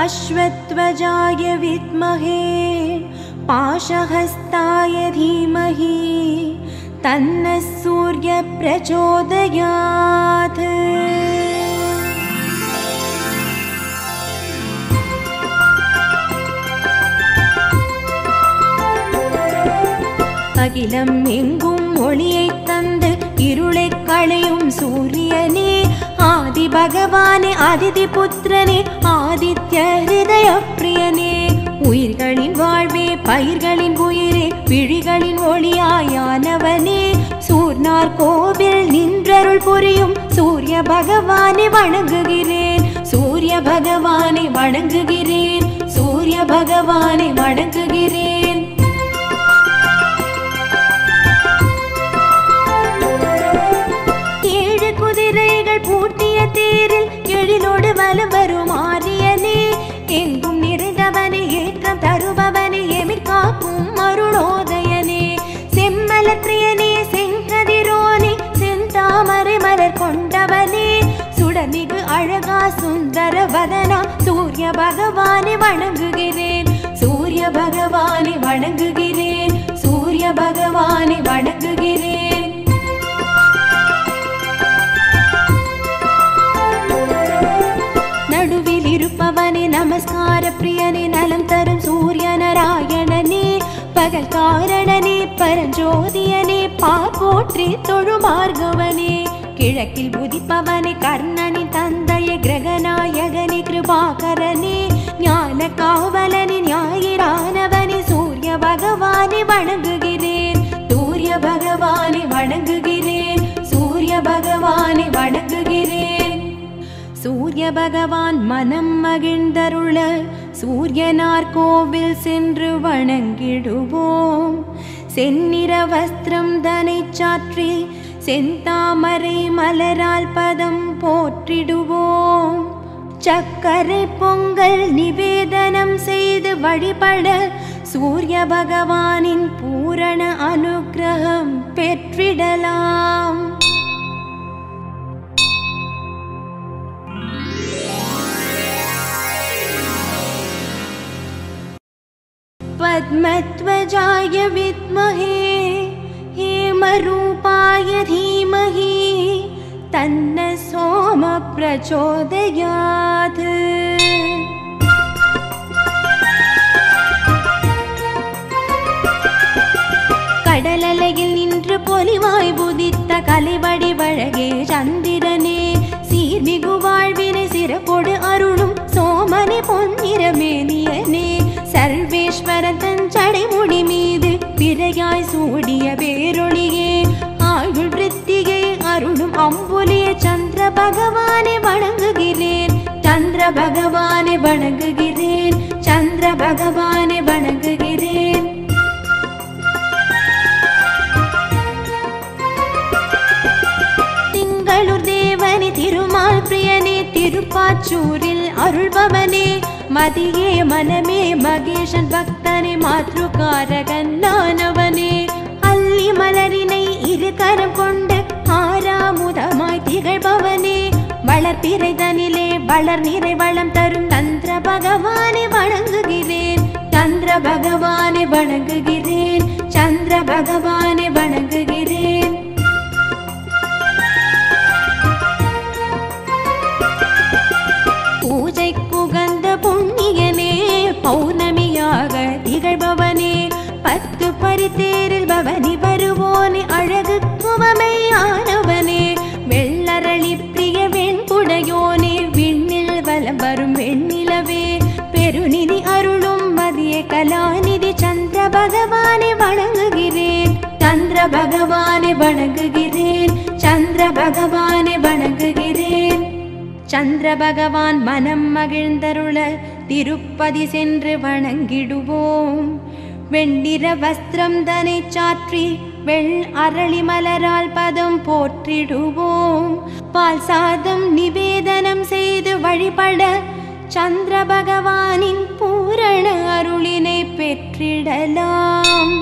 अश्वत्वजाय विद्महे पाशहस्ताय धीमहि तन्नः सूर्यप्रचोदयात् அகிலம் எங்கும் ஒளியைத் தந்து இருளைக் களையும் சூரியனே ஆதி பகவானே அதிதி புத்திரனே ஆதித்ய ஹிருதய பிரியனே உயிர்களின் வாழ்வே பயிர்களின் உயிரே விழிகளின் ஒளியாயானவனே சூர்னார் கோவில் நின்றருள் புரியும் சூரிய பகவானை வணங்குகிறேன் சூரிய பகவானை வணங்குகிறேன் சூரிய பகவானை வணங்குகிறேன் ஏழு குதிரைகள் பூட்டிய தேரில் எழிலோடு வலம் வரும் ஆரியனே எங்கும் நிறைந்தவனே ஏற்றம் தருபவனே எமிர் காக்கும் அருணோதயனே செம்மலத்திரியனே செங்கதிரோனே செந்தாமரை மலர் கொண்டவனே சுடமிகு அழகா சுந்தர வதனா சூரிய பகவானை வணங்குகிறேன் சூரிய பகவானை வணங்குகிறேன் சூரிய பகவானை வணங்குகிறேன் நடுவில் இருப்பவனே நமஸ்கார பிரியனே நலம் தரும் சூரிய நாராயணனே பகல் காரணனே பரஞ்சோதியனே பாப்போற்றி தொழுமார்கவனே கிழக்கில் உதிப்பவனே கர்ணனின் தந்தைய கிரகநாயகனே கிருபாகரனே ஞான காவலனே ஞாயிறானவனே சூரிய பகவானை வணங்குகிறேன் சூரிய பகவானை வணங்குகிறேன் சூரிய பகவானை வணங்குகிறேன் சூரிய பகவான் மனம் மகிழ்ந்தருள சூரியனார் கோவில் சென்று வணங்கிடுவோம் செந்நிற வஸ்திரம் தனை சாற்றி செந்தாமரை மலரால் பதம் போற்றிடுவோம் சக்கரை பொங்கல் நிவேதனம் செய்து வழிபட சூரிய பகவானின் பூரண அனுக்கிரகம் பெற்றிடலாம் पद्मध्वजाय विद्महे हेमरूपाय धीमहि तन्न सोम प्रचोदयात् கடலலையில் நின்று பொலிவாய் புதித்த கலைவடி வழகே சந்திரனே சீர்மிகு வாழ்வினை சிறப்பொடு அருளும் சோமனே பொன்னிறமேனியனே சர்வேஸ்வரன் தன் சடைமுடி மீது பிறையாய் சூடிய பேரொளியே ஆயுள் விருத்தியை அருளும் அம்புலிய சந்திர பகவானை வணங்குகிறேன் சந்திர பகவானை வணங்குகிறேன் சந்திர பகவானை வணங்குகிறேன் திங்களூர் தேவனே திருமால் பிரியனே திருப்பாச்சூரில் அருள்பவனே மதியே மனமே மகேஷன் பக்தனே மாத்ருகாரகன் நானவனே அல்லி மலரினை இரு கரம் கொண்டு ஆறாமுதமாய் திகழ்பவனே வளர்ப்பிறைதனிலே வளர் நிறை வளம் தரும் தந்திர பகவானை வணங்குகிறேன் சந்திர பகவானை வணங்குகிறேன் சந்திர பகவானை வணங்குகிறேன் பூஜைக்குகந்த புண்ணியனே பௌர்ணமியாக திகழ்பவனே பத்து பரித்தேரில் பவனி வருவோனே அழகு குவமையானவனே வெள்ளரளி பிரிய வெண்குடையோனே விண்ணில் வலம் வரும் வெண்ணிலவே பெருநிதி அருளும் மதிய கலாநிதி சந்திர பகவானை வணங்குகிறேன் சந்திர பகவானை வணங்குகிறேன் சந்திர பகவானை வணங்குகிறேன் சந்திர பகவான் மனம் மகிழ்ந்தருள திருப்பதி சென்று வணங்கிடுவோம் வெண்ணிற வஸ்திரம் தனை சாற்றி வெள் அரளி மலரால் பதம் போற்றிடுவோம் பால் சாதம் நிவேதனம் செய்து வழிபட சந்திர பகவானின் பூரண அருளினை பெற்றிடலாம்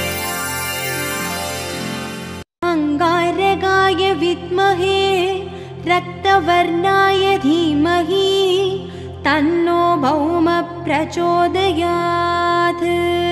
अङ्गारगाय विद्महे रक्तवर्णाय धीमहि तन्नो भौम प्रचोदयात्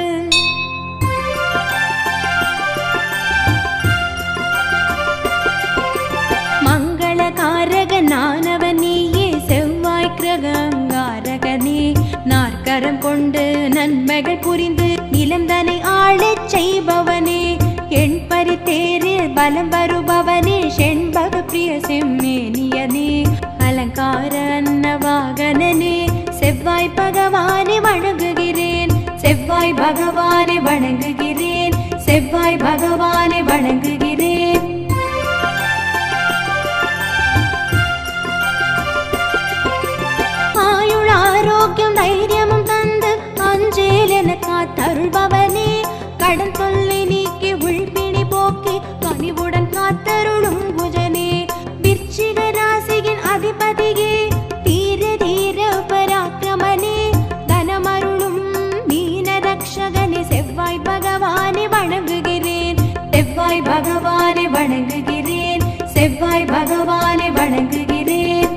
மங்களகாரகனானவனேயே செவ்வாய் கிரகங்காரகனே நாற்கரம் கொண்டு நன்மைகள் புரிந்து நிலந்தனை ஆளச் செய்பவனே எண் பரித்தேரில் பலம் வருபவனே செண்பக பிரிய செம்மேனியனே அலங்கார அன்னவாகனனே செவ்வாய் பகவானை வணங்குகிறேன் செவ்வாய் பகவானை வணங்குகிறேன் செவ்வாய் பகவானை வணங்குகிறேன் ஆயுள் ஆரோக்கியம் தைரியமும் தந்து அஞ்சேல் என காத்தருள்பவனே கடன் தொல்லை நீக்கி உள்பிணி போக்கி கனிவுடன் காத்தருளும் குஜனே விருச்சிக ராசியின் அதிபதியே தீர தீர பராக்கிரமனே தனமருளும் மீன ரக்ஷகனே செவ்வாய் பகவானை வணங்குகிறேன் செவ்வாய் பகவானை வணங்குகிறேன் செவ்வாய் பகவானை வணங்குகிறேன்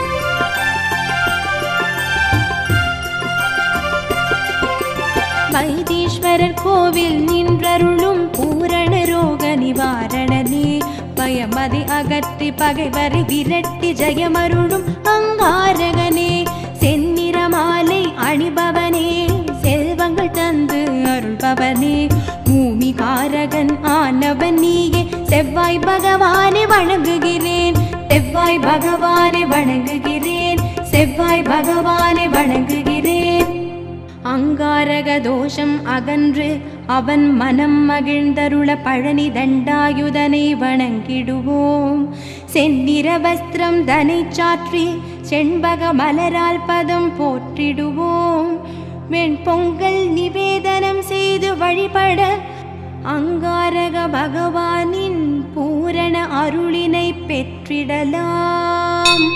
வைத்தீஸ்வரர் கோவில் நின்றருளும் பூரண ரோக நிவாரணனே பயமதி அகற்றி பகைவரை விரட்டி ஜெயமருளும் அங்காரகனே செந்நிற மாலை அணிபவனே செல்வங்கள் தந்து அருள்பவனே பூமிகாரகன் ஆனவன் நீயே செவ்வாய் பகவானை வணங்குகிறேன் செவ்வாய் பகவானை வணங்குகிறேன் செவ்வாய் பகவானை வணங்குகிறேன் அங்காரக தோஷம் அகன்று அவன் மனம் மகிழ்ந்தருள பழனி தண்டாயுதனை வணங்கிடுவோம் செந்நிற வஸ்திரம் தனை சாற்றி செண்பக மலரால் பதம் போற்றிடுவோம் வெண்பொங்கல் நிவேதனம் செய்து வழிபட அங்காரக பகவானின் பூரண அருளினை பெற்றிடலாம்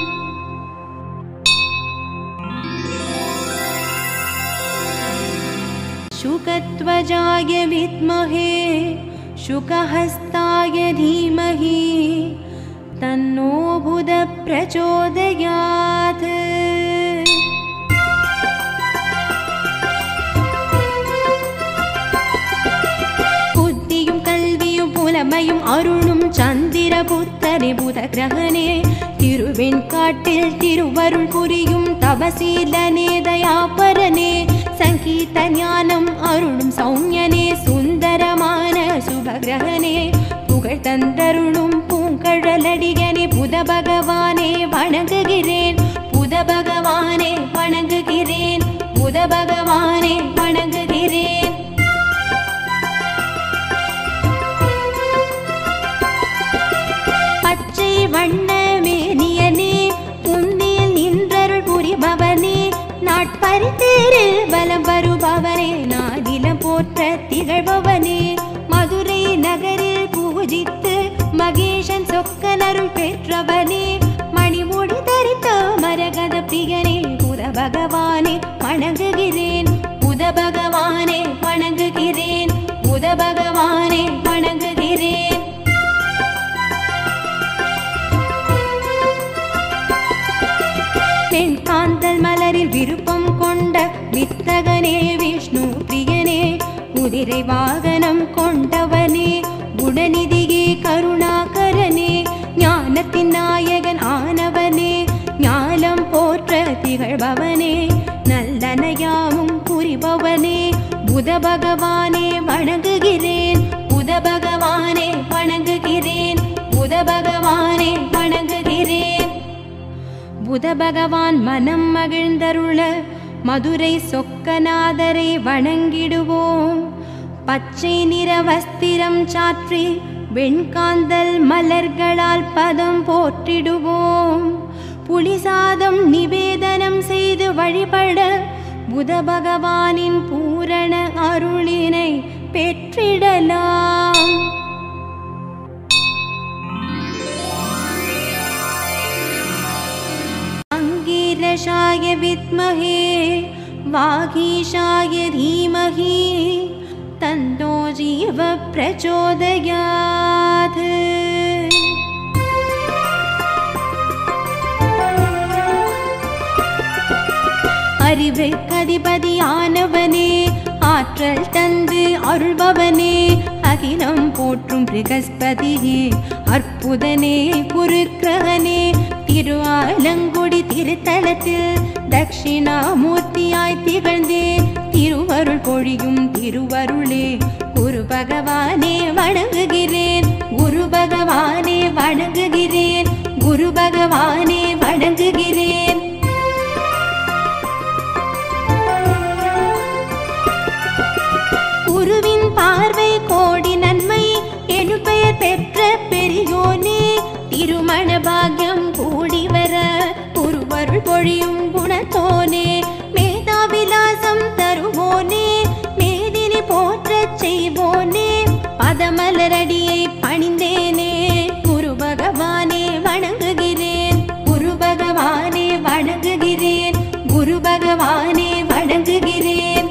शुकध्वजाय विद्महे शुकहस्ताय धीमहि तन्नो बुध प्रचोदयात् புத்தியும் கல்வியும் புலமையும் அருளும் சந்திர புத்தரே புத கிரகனே திருவெண்காட்டில் திருவருள் புரியும் தபசீலனே தயாபரனே சங்கீத ஞானம் அருளும் சௌமியனே சுந்தரமான சுபகிரகனே புகழ் தந்தருளும் பூங்கழலடியனே புத பகவானே வணங்குகிறேன் புத பகவானே வணங்குகிறேன் புத பகவானே வணங்குகிறேன் பச்சை வண்ண மேனியனே புந்தியில் நின்றருள் புரிபவனே நாட்பரித்தேரில் பலம் வருபவனே நாதிலம் போற்ற திகழ்பவனே மதுரை நகரில் பூஜித்து மகேஷன் சொக்கனருள் பெற்றவனே மணிமுடி தரித்த மரகத பிரியனே புத பகவானே வணங்குகிறேன் புத பகவானே வணங்குகிறேன் புத பகவானே வணங்குகிறேன் பெண் காந்தல் மலரில் விருப்பம் கொண்ட வித்தகனே விஷ்ணு பிரியனே குதிரை வாகனம் கொண்டவனே குணநிதியே கருணாகரனே ஞானத்தின் நாயகன் ஆனவனே ஞானம் போற்ற திகழ்பவனே நல்லனையாமும் புரிபவனே புத பகவானே வணங்குகிறேன் புத பகவானே வணங்குகிறேன் புத பகவானே வணங்குகிறேன் புத பகவான் மனம் மகிழ்ந்தருள மதுரை சொக்கநாதரை வணங்கிடுவோம் பச்சை நிற வஸ்திரம் சாற்றி வெண்காந்தல் மலர்களால் பதம் போற்றிடுவோம் புலிசாதம் நிவேதனம் செய்து வழிபட புத பகவானின் பூரண அருளினை பெற்றிடலாம் अङ्गिरशाय विद्महे वागीशाय धीमहि तन्नो जीव प्रचोदयात् அறிவுக்கு அதிபதியானவனே ஆற்றல் தந்து அருள்பவனே அகிலம் போற்றும் பிரகஸ்பதியே அற்புதனே குருக்கிரகனே திருஆலங்குடி திருத்தலத்தில் தட்சிணாமூர்த்தியாய் திகழ்ந்தே திருவருள் பொழியும் திருவருளே குரு பகவானே வணங்குகிறேன் குரு பகவானே வணங்குகிறேன் குரு பகவானே வணங்குகிறேன் குருவின் பார்வை கோடி நன்மை எனு பெயர் பெற்ற பெரியோனே திருமண பாக்கியம் கூடி வர குருவருள் பொழியும் குணத்தோனே மேதாவிலாசம் தருவோனே மேதினி போற்றச் செய்வோனே பதமலரடியை பணிந்தேனே குரு பகவானே வணங்குகிறேன் குரு பகவானே வணங்குகிறேன் குரு பகவானே வணங்குகிறேன்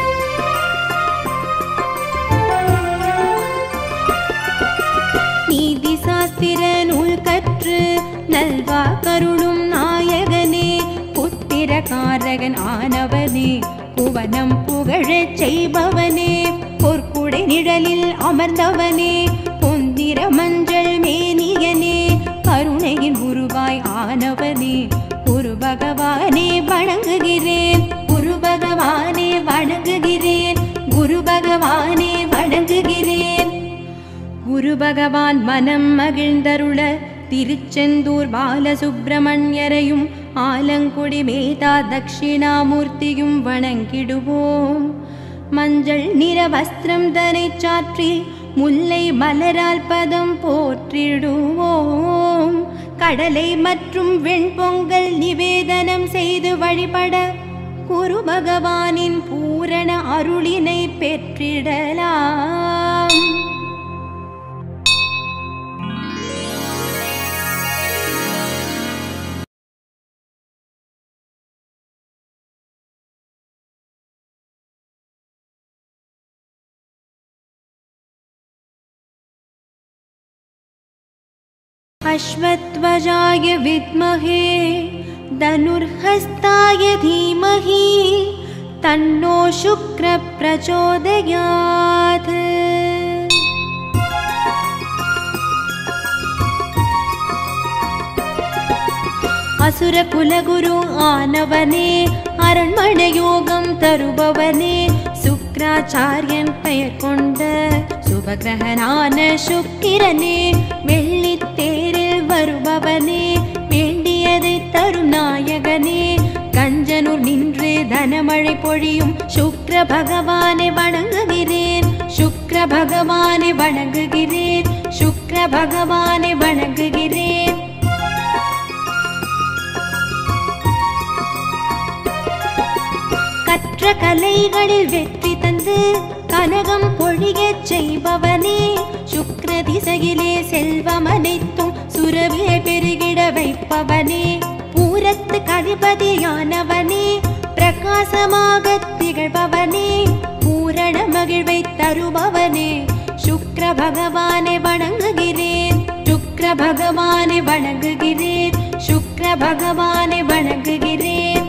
நீதி சாஸ்திர நூல் கற்று நல்வா கருளும் நாயகனே புத்திரகாரகன் ஆனவனே புவனம் புகழச் செய்பவனே பொற்குடை நிழலில் அமர்ந்தவனே பொந்திர மஞ்சள் மேனியனே கருணையின் உருவாய் ஆனவனே குரு பகவானே வணங்குகிறேன் குரு பகவானே வணங்குகிறேன் குரு பகவானே வணங்குகிறேன் குரு பகவான் மனம் மகிழ்ந்தருள திருச்செந்தூர் பாலசுப்பிரமணியரையும் ஆலங்குடி மேதா தட்சிணாமூர்த்தியும் வணங்கிடுவோம் மஞ்சள் நிற வஸ்திரம் தனை சாற்றி முல்லை மலரால் பதம் போற்றிடுவோம் கடலை மற்றும் வெண்பொங்கல் நிவேதனம் செய்து வழிபட குரு பகவானின் பூரண அருளினை பெற்றிடலாம் अश्वत्वजाय विद्महे धनुर्हस्ताय धीमहि तन्नो शुक्रप्रचोदयात् அசுரகுலகுரு ஆனவனே அரண்மனை யோகம் தருபவனே சுக்ராச்சாரியன் பெயர் கொண்ட சுபகிரகனான சுக்கிரனே வெள்ளித்தேரில் வருபவனே வேண்டியதை தரும் நாயகனே கஞ்சனூர் நின்று தனமழை பொழியும் சுக்ர பகவானை வணங்குகிறேன் சுக்ர பகவானை வணங்குகிறேன் சுக்ர பகவானை வணங்குகிறேன் கற்ற கலைகளில் வெற்றி தந்து கனகம் பொழியச் செய்பவனே சுக்ர திசையிலே செல்வம் அனைத்தும் சுரவிய பெருகிட வைப்பவனே பூரத்து கதிபதியானவனே பிரகாசமாக திகழ்பவனே பூரண மகிழ்வை தருபவனே சுக்ர பகவானை வணங்குகிறேன் சுக்ர பகவானை வணங்குகிறேன் சுக்ர பகவானை வணங்குகிறேன்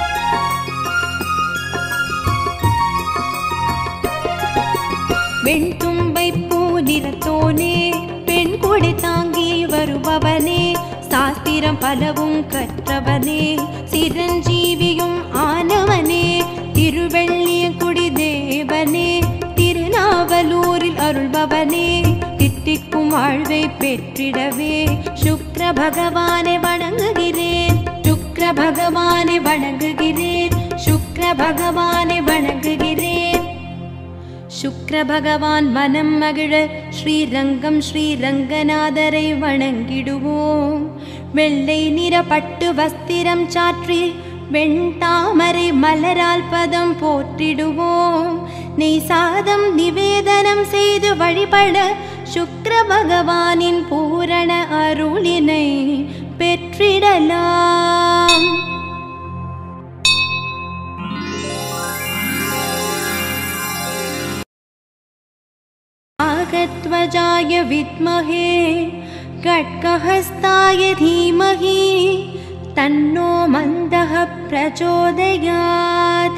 வெண்தும்பை பூ நிறத்தோனே பெண் கொடை தாங்கி வருபவனே சாஸ்திரம் பலவும் கற்றவனே சிரஞ்சீவியும் ஆனவனே திருவெள்ளியங்குடி தேவனே திருநாவலூரில் அருள்பவனே தித்திக்கும் வாழ்வை பெற்றிடவே சுக்ர பகவானை வணங்குகிறேன் சுக்ர பகவானை வணங்குகிறேன் சுக்ர பகவானை வணங்குகிறேன் சுக்ர பகவான் மனம் மகிழ ஸ்ரீரங்கம் ஸ்ரீரங்கநாதரை வணங்கிடுவோம் வெள்ளை நிற பட்டு வஸ்திரம் சாற்றி வெண்தாமரை மலரால் பதம் போற்றிடுவோம் நெய் சாதம் நிவேதனம் செய்து வழிபட சுக்ர பகவானின் பூரண அருளினை பெற்றிடலாம் नागध्वजाय विद्महे खड्गहस्ताय धीमहि तन्नो मन्दः प्रचोदयात्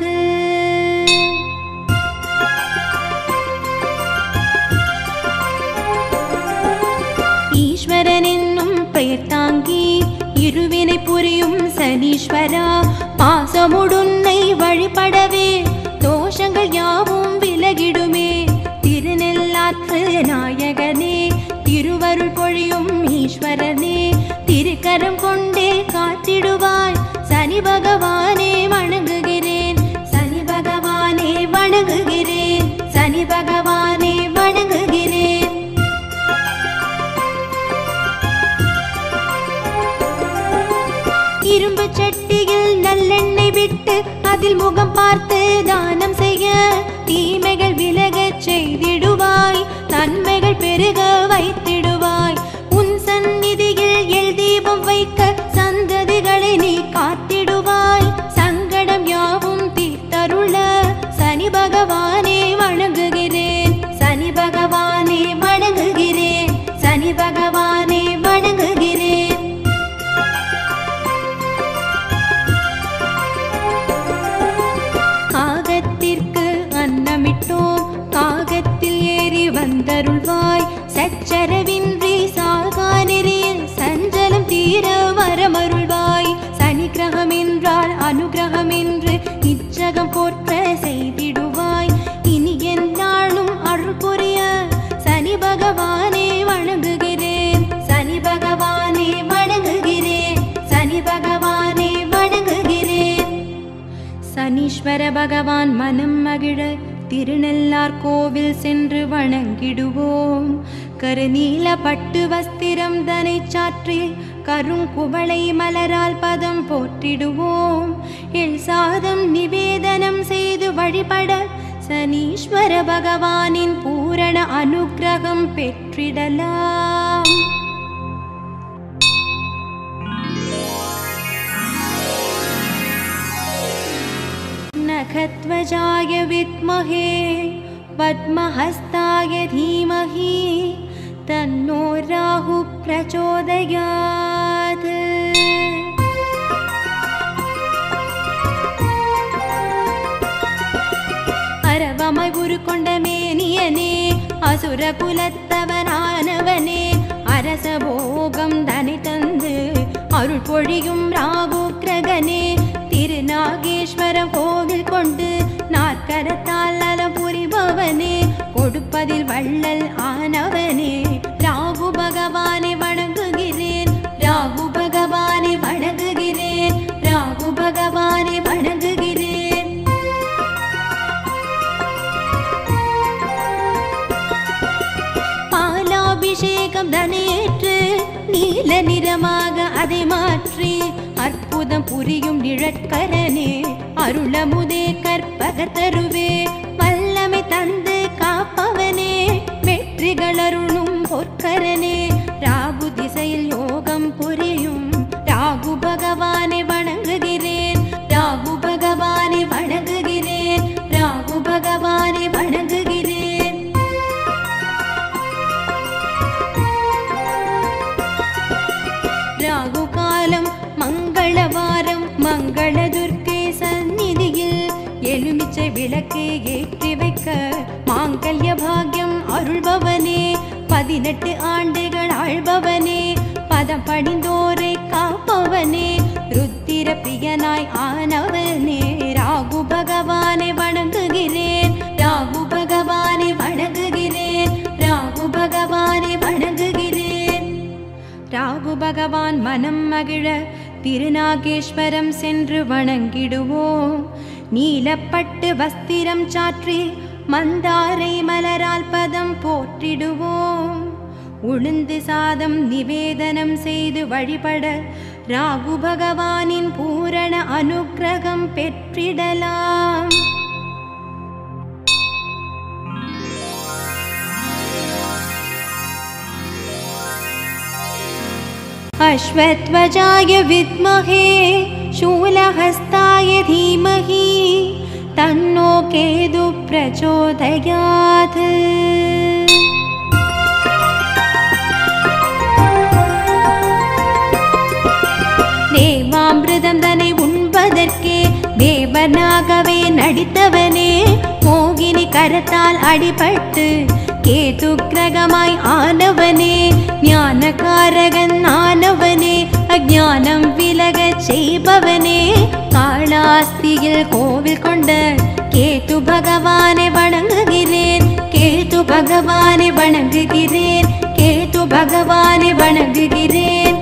ஈஸ்வரன் என்னும் பெயர் தாங்கி இருவினை புரியும் சனீஸ்வரா பாசமுடுன்னை வழிபடவே தோஷங்கள் யாவும் விலகிடுமே திருநெல்லாற்று நாயகனே திருவருள் பொழியும் ஈஸ்வரனே திருக்கரம் கொண்டே காத்திடுவாய் சனி பகவானே வணங்குகிறேன் சனி பகவானே வணங்குகிறேன் சனி பகவானே வணங்குகிறேன் இரும்பு சட்டியில் நல்லெண்ணெய் விட்டு அதில் முகம் பார்த்து தானம் செய்ய தீமைகள் விலகச் செய்திடுவாய் நன்மைகள் பெருக வைத்திடுவாய் உன் சந்நிதியில் எல் தீபம் வைக்க சந்ததிகளை நீ காத்திடுவாய் சங்கடம் யாவும் தீர்த்தருள சனி பகவானே வணங்குகிறேன் சனி பகவானே வணங்குகிறேன் சனி பகவானே வணங்குகிறேன் காகத்திற்கு அன்னமிட்டோம் காகத்தில் ஏறி வந்தருள்வாய் சச்சரவின்றி சாகானிரில் சஞ்சலம் தீர வரமருள்வாய் சனி கிரகம் என்றால் அனுகிரகம் என்று இச்சகம் போற்ற செய்திடுவாய் இனி எந்நாளும் அருள் புரிய சனி பகவானே வணங்குகிறேன் சனி பகவானே வணங்குகிறேன் சனி பகவானே வணங்குகிறேன் சனீஸ்வர பகவான் மனம் மகிழ திருநெல்லார் கோவில் சென்று வணங்கிடுவோம் கருநீல பட்டு வஸ்திரம் தனை சாற்றி கருங்குவளை மலரால் பதம் போற்றிடுவோம் எள் சாதம் நிவேதனம் செய்து வழிபட சனீஸ்வர பகவானின் பூரண அனுக்கிரகம் பெற்றிடலாம் नखध्वजाय विद्महे पद्महस्ताय धीमहि तन्नो राहुः प्रचोदयात् அரவமை உருக்கொண்ட மேனியனே அசுர குலத்தவனானவனே அரச போகம் தனி தந்து அருள் பொழியும் ராகு கிரகனே திருநாகேஸ்வரம் கோவில் கொண்டு நாற்கரத்தால் நலம் புரிபவனே கொடுப்பதில் வள்ளல் ஆனவனே ராகு பகவானை வணங்குகிறேன் ராகு பகவானை வணங்குகிறேன் ராகு பகவானை வணங்குகிறேன் பாலாபிஷேகம் தனையேற்று நீல நிறமாக அதை மாற்றி அற்புதம் புரியும் நிழற்கரனே அருளமுதே கற்பக தருவே வல்லமை தந்து காப்பவனே வெற்றிகள் அருளும் பொற்கரனே ராகு திசையில் யோகம் புரியும் ராகு பகவானை வணங்குகிறேன் ராகு பகவானை வணங்குகிறேன் ராகு பகவானை வணங்குகிறேன் ராகு காலம் மங்களவாரம் மங்கள துர்க்கை சந்நிதியில் எலுமிச்சை விளக்கே ஏற்றி வைக்க மாங்கல்ய பாக்யம் அருள்பவனே பதினெட்டு ஆண்டுகள் ஆள்பவனே பதம் படிந்தோரை காப்பவனே ருத்திர பிரியனாய் ஆனவனே ராகு பகவானை வணங்குகிறேன் ராகு பகவானை வணங்குகிறேன் ராகு பகவானை வணங்குகிறேன் ராகு பகவான் மனம் மகிழ திருநாகேஸ்வரம் சென்று வணங்கிடுவோம் நீலப்பட்டு வஸ்திரம் சாற்றி மந்தாரை மலரால் பதம் போற்றிடுவோம் உளுந்து சாதம் நிவேதனம் செய்து வழிபட ராகு பகவானின் பூரண அனுக்கிரகம் பெற்றிடலாம் अश्वध्वजाय विद्महे शूलहस्ताय धीमहि तन्नो केतु प्रचोदयात् கரத்தால் அடிபட்டு கேது கிரகமாய் ஆனவனே ஞானகாரகன் ஆனவனே அஞ்ஞானம் விலகச் செய்பவனே காளாஸ்தியில் கோவில் கொண்ட கேது பகவானை வணங்குகிறேன் கேது பகவானை வணங்குகிறேன் கேது பகவானை வணங்குகிறேன்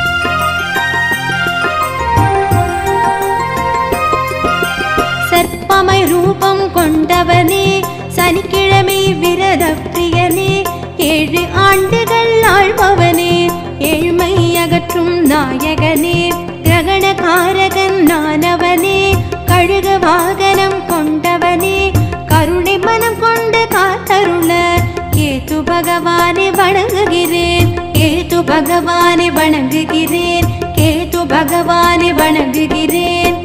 சர்ப்பமை ரூபம் கொண்டவனே சனிக்கிழமை விரத பிரியனே ஏழு ஆண்டுகள் ஆழ்பவனே ஏழ்மை அகற்றும் நாயகனே கிரகணகாரகன் நானவனே கழுக வாகனம் கொண்டவனே கருணை மனம் கொண்டு காத்தருள கேது பகவானை வணங்குகிறேன் கேது பகவானை வணங்குகிறேன் கேது பகவானை வணங்குகிறேன்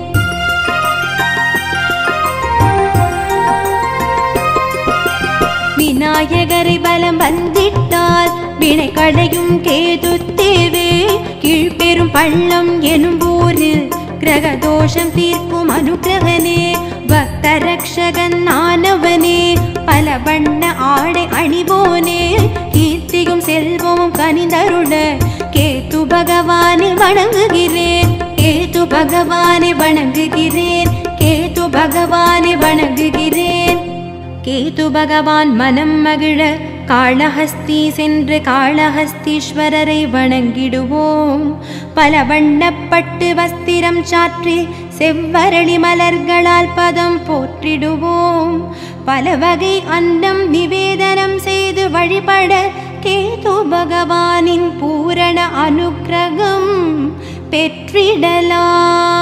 விநாயகரை பலம் வந்திட்டால் வினை கடையும் கேது தேவே கீழ்பெரும் பள்ளம் எனும் ஊரில் கிரகதோஷம் தீர்க்கும் அனுகிரகனே பக்த ரக்ஷகன் ஆனவனே பல வண்ண ஆடை அணிவோனே கீர்த்தியும் செல்வமும் கனிந்தருள கேது பகவானை வணங்குகிறேன் கேது பகவானை வணங்குகிறேன் கேது பகவானை வணங்குகிறேன் கேது பகவான் மனம் மகிழ காளஹஸ்தி சென்று காளஹஸ்தீஸ்வரரை வணங்கிடுவோம் பல வண்ணப்பட்டு வஸ்திரம் சாற்றி செவ்வரளி மலர்களால் பதம் போற்றிடுவோம் பல வகை அன்னம் நிவேதனம் செய்து வழிபட கேது பகவானின் பூரண அனுக்கிரகம் பெற்றிடலாம்